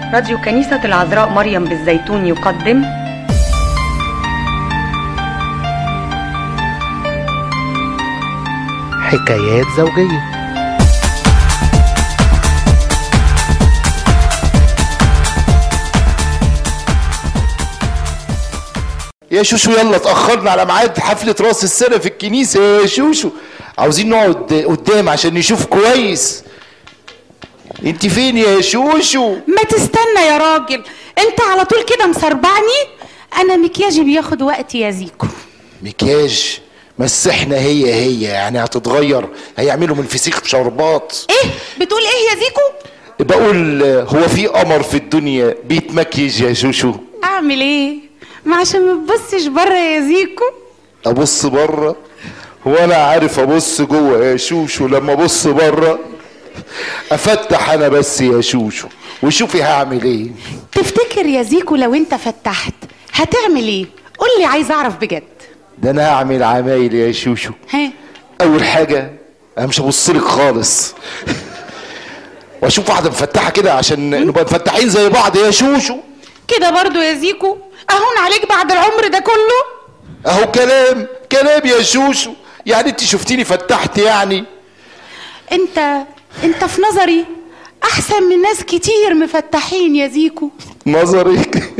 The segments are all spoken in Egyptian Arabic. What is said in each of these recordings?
راديو كنيسة العذراء مريم بالزيتون يقدم حكايات زوجية يا شوشو يلا اتأخرنا على ميعاد حفلة راس السنة في الكنيسة يا شوشو عاوزين نقعد قدام عشان نشوف كويس انت فين يا شوشو ما تستنى يا راجل انت على طول كده مسربعني انا مكياجي بياخد وقت يا زيكو مكياج مسحنا هي هي يعني هتتغير هيعملوا من فسيخ شربات ايه بتقول ايه يا زيكو بقول هو في قمر في الدنيا بيتمكيج يا شوشو اعمل ايه ما عشان ما تبصش بره يا زيكو ابص بره هو انا عارف ابص جوه يا شوشو لما ابص بره افتح انا بس يا شوشو وشوفي هعمل ايه تفتكر يا زيكو لو انت فتحت هتعمل ايه قول لي عايز اعرف بجد ده انا هعمل عمايل يا شوشو ها اول حاجه انا مش هبص لك خالص واشوف واحده مفتحه كده عشان نبقى مفتحين زي بعض يا شوشو كده برضو يا زيكو اهون عليك بعد العمر ده كله اهو كلام كلام يا شوشو يعني انت شفتيني فتحت يعني انت انت في نظري احسن من ناس كتير مفتحين يا زيكو نظرك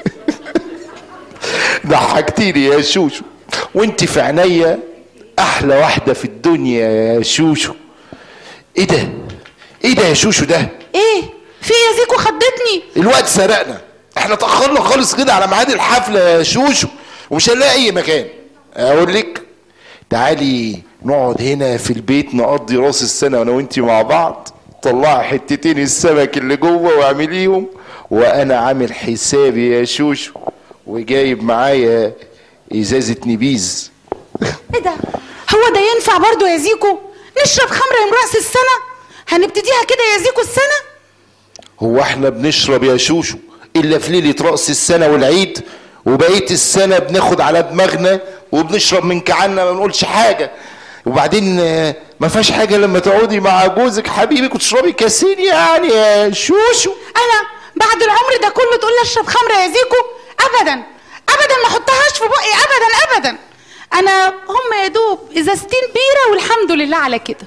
ضحكتيني يا شوشو وانت في عينيا احلى واحده في الدنيا يا شوشو ايه ده ايه ده يا شوشو ده ايه في يا زيكو خضتني الوقت سرقنا احنا اتاخرنا خالص كده على ميعاد الحفله يا شوشو ومش هنلاقي اي مكان اقول لك تعالي نقعد هنا في البيت نقضي راس السنه انا وانتي مع بعض طلعي حتتين السمك اللي جوه واعمليهم وانا عامل حسابي يا شوشو وجايب معايا ازازه نبيذ ايه ده هو ده ينفع برضو يا زيكو نشرب خمره يوم راس السنه هنبتديها كده يا زيكو السنه هو احنا بنشرب يا شوشو الا في ليله راس السنه والعيد وبقيه السنه بناخد على دماغنا وبنشرب من كعنا ما بنقولش حاجه وبعدين آه، ما فيهاش حاجه لما تقعدي مع جوزك حبيبك وتشربي كاسين يعني يا شوشو انا بعد العمر ده كله تقول لي اشرب خمره يا زيكو ابدا ابدا ما احطهاش في بقي ابدا ابدا انا هم يا دوب ازازتين بيره والحمد لله على كده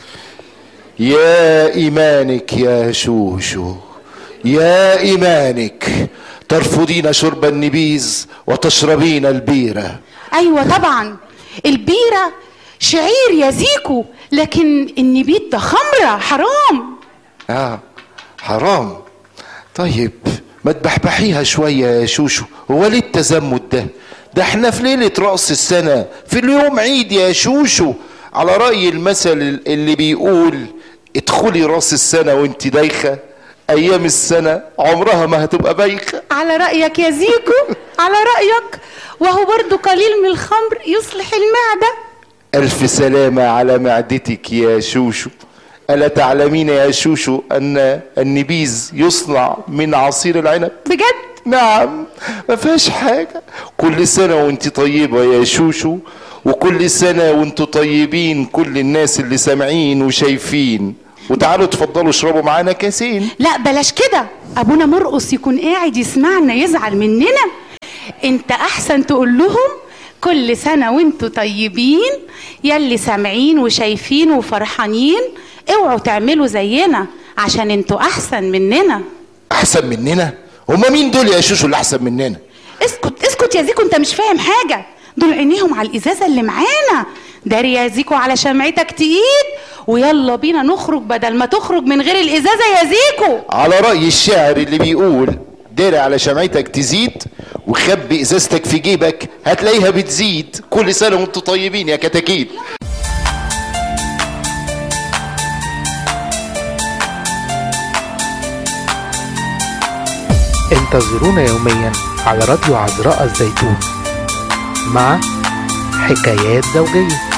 يا ايمانك يا شوشو يا ايمانك ترفضين شرب النبيذ وتشربين البيره ايوه طبعا البيره شعير يا زيكو لكن النبيت ده خمره حرام اه حرام طيب ما تبحبحيها شوية يا شوشو هو ليه التزمت ده ده احنا في ليلة رأس السنة في اليوم عيد يا شوشو على رأي المثل اللي بيقول ادخلي راس السنة وانت دايخة ايام السنة عمرها ما هتبقى بايخة على رايك يا زيكو على رايك وهو برضو قليل من الخمر يصلح المعده الف سلامة على معدتك يا شوشو ألا تعلمين يا شوشو أن النبيذ يصنع من عصير العنب بجد نعم ما فيهاش حاجة كل سنة وانت طيبة يا شوشو وكل سنة وانتوا طيبين كل الناس اللي سامعين وشايفين وتعالوا تفضلوا اشربوا معانا كاسين لا بلاش كده ابونا مرقص يكون قاعد يسمعنا يزعل مننا انت احسن تقول لهم كل سنة وانتوا طيبين يلي سامعين وشايفين وفرحانين اوعوا تعملوا زينا عشان انتوا احسن مننا احسن مننا هما مين دول يا شوشو اللي احسن مننا اسكت اسكت يا زيكو انت مش فاهم حاجة دول عينيهم على الازازة اللي معانا داري يا زيكو على شمعتك تقيد ويلا بينا نخرج بدل ما تخرج من غير الازازة يا زيكو على رأي الشاعر اللي بيقول داري على شمعتك تزيد وخبي ازازتك في جيبك هتلاقيها بتزيد كل سنة وانتوا طيبين يا كتاكيت انتظرونا يوميا على راديو عذراء الزيتون مع حكايات زوجيه